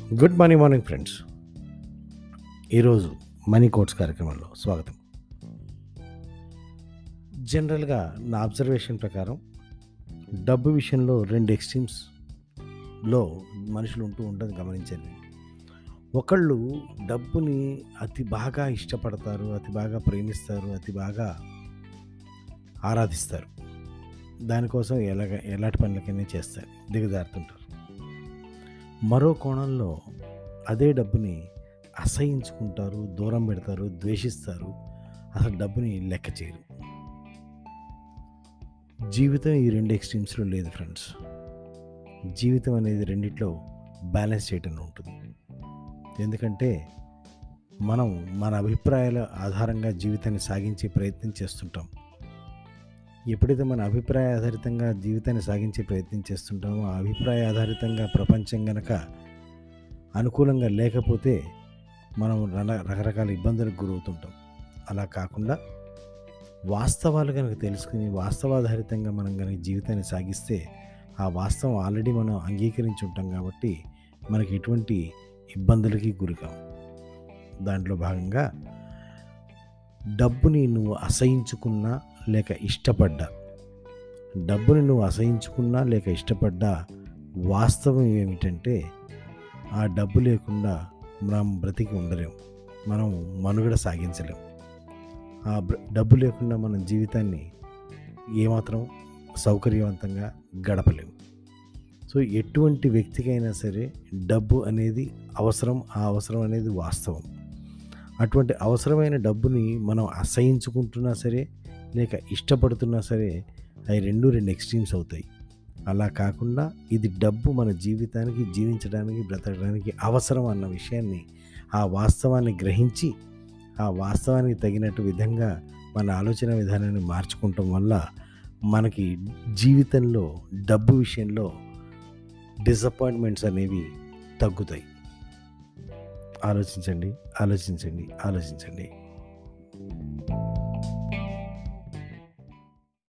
good morning morning friends ఈరోజు money quotes కార్యక్రమంలో స్వాగతం జనరల్గా నా అబ్జర్వేషన్ ప్రకారం డబ్బు విషయంలో రెండు ఎక్స్ట్రీమ్స్లో మనుషులు ఉంటూ ఉంటుంది గమనించండి ఒకళ్ళు డబ్బుని అతి బాగా ఇష్టపడతారు అతి బాగా ప్రేమిస్తారు అతి బాగా ఆరాధిస్తారు దానికోసం ఎలాగ ఎలాంటి పనులకైనా చేస్తారు దిగజారుతుంటారు మరో కోణంలో అదే డబ్బుని అసహించుకుంటారు దూరం పెడతారు ద్వేషిస్తారు అసలు డబ్బుని లెక్క చేయరు జీవితం ఈ రెండు ఎక్స్ట్రీమ్స్లో లేదు ఫ్రెండ్స్ జీవితం అనేది రెండిట్లో బ్యాలెన్స్ చేయటం ఉంటుంది ఎందుకంటే మనం మన అభిప్రాయాల ఆధారంగా జీవితాన్ని సాగించే ప్రయత్నం చేస్తుంటాం ఎప్పుడైతే మన అభిప్రాయ ఆధారితంగా జీవితాన్ని సాగించే ప్రయత్నం చేస్తుంటామో ఆ అభిప్రాయ ఆధారితంగా ప్రపంచం గనక అనుకూలంగా లేకపోతే మనం రన- రకరకాల ఇబ్బందులకు గురవుతుంటాం అలా కాకుండా వాస్తవాలు కనుక తెలుసుకుని వాస్తవాధారితంగా మనం కనుక జీవితాన్ని సాగిస్తే ఆ వాస్తవం ఆల్రెడీ మనం అంగీకరించి ఉంటాం కాబట్టి మనకి ఎటువంటి ఇబ్బందులకి గురికాం దాంట్లో భాగంగా డబ్బుని నువ్వు అసహించుకున్నా లేక ఇష్టపడ్డా డబ్బుని నువ్వు అసహించుకున్నా లేక ఇష్టపడ్డా వాస్తవం ఏమిటంటే ఆ డబ్బు లేకుండా మనం బ్రతికి ఉండలేం మనం మనుగడ సాగించలేం ఆ బ్ర- డబ్బు లేకుండా మనం జీవితాన్ని ఏమాత్రం సౌకర్యవంతంగా గడపలేము సో ఎటువంటి వ్యక్తికైనా సరే డబ్బు అనేది అవసరం ఆ అవసరం అనేది వాస్తవం అటువంటి అవసరమైన డబ్బుని మనం అసహించుకుంటున్నా సరే లేక ఇష్టపడుతున్నా సరే అవి రెండు రెండు ఎక్స్ట్రీమ్స్ అవుతాయి అలా కాకుండా ఇది డబ్బు మన జీవితానికి జీవించడానికి బ్రతకడానికి అవసరం అన్న విషయాన్ని ఆ వాస్తవాన్ని గ్రహించి ఆ వాస్తవానికి తగినట్టు విధంగా మన ఆలోచన విధానాన్ని మార్చుకోవటం వల్ల మనకి జీవితంలో డబ్బు విషయంలో డిసప్పాయింట్మెంట్స్ అనేవి తగ్గుతాయి ఆలోచించండి ఆలోచించండి ఆలోచించండి